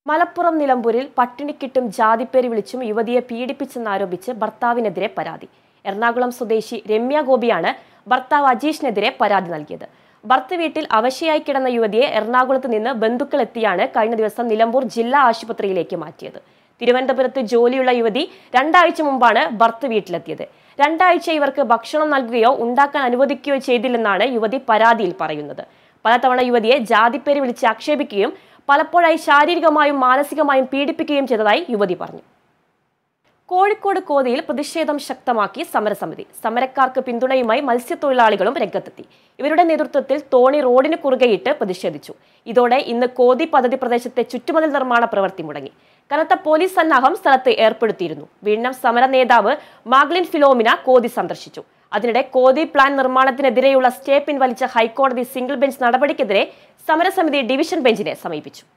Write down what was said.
മലപ്പുറം നിലമ്പൂരിൽ പട്ടിണിക്കിട്ടും ജാതിപ്പേര് വിളിച്ചും യുവതിയെ പീഡിപ്പിച്ചെന്നാരോപിച്ച് ഭർത്താവിനെതിരെ പരാതി എറണാകുളം സ്വദേശി രമ്യ ഗോപിയാണ് ഭർത്താവ് അജീഷിനെതിരെ പരാതി നൽകിയത് ഭർത്ത വീട്ടിൽ അവശയായി കിടന്ന യുവതിയെ എറണാകുളത്ത് നിന്ന് ബന്ധുക്കൾ എത്തിയാണ് കഴിഞ്ഞ ദിവസം നിലമ്പൂർ ജില്ലാ ആശുപത്രിയിലേക്ക് മാറ്റിയത് തിരുവനന്തപുരത്ത് ജോലിയുള്ള യുവതി രണ്ടാഴ്ച മുമ്പാണ് ഭർത്ത വീട്ടിലെത്തിയത് രണ്ടാഴ്ച ഇവർക്ക് ഭക്ഷണം നൽകുകയോ ഉണ്ടാക്കാൻ അനുവദിക്കുകയോ ചെയ്തില്ലെന്നാണ് യുവതി പരാതിയിൽ പറയുന്നത് പലതവണ യുവതിയെ ജാതിപ്പേര് വിളിച്ച് ആക്ഷേപിക്കുകയും പലപ്പോഴായി ശാരീരികമായും മാനസികമായും പീഡിപ്പിക്കുകയും ചെയ്തതായി യുവതി പറഞ്ഞു കോഴിക്കോട് കോതിയിൽ പ്രതിഷേധം ശക്തമാക്കി സമരസമിതി സമരക്കാർക്ക് പിന്തുണയുമായി മത്സ്യത്തൊഴിലാളികളും രംഗത്തെത്തി ഇവരുടെ നേതൃത്വത്തിൽ തോണി റോഡിന് കുറുകെയിട്ട് പ്രതിഷേധിച്ചു ഇതോടെ ഇന്ന് കോതി പദ്ധതി പ്രദേശത്തെ ചുറ്റുമതിൽ നിർമ്മാണ പ്രവൃത്തി മുടങ്ങി കനത്ത പോലീസ് സന്നാഹം സ്ഥലത്ത് ഏർപ്പെടുത്തിയിരുന്നു വീണ്ടും സമര നേതാവ് മാഗ്ലിൻ ഫിലോമിന കോതി സന്ദർശിച്ചു അതിനിടെ കോതി പ്ലാൻ നിർമ്മാണത്തിനെതിരെയുള്ള സ്റ്റേ പിൻവലിച്ച ഹൈക്കോടതി സിംഗിൾ ബെഞ്ച് നടപടിക്കെതിരെ സമരസമിതി ഡിവിഷൻ ബെഞ്ചിനെ സമീപിച്ചു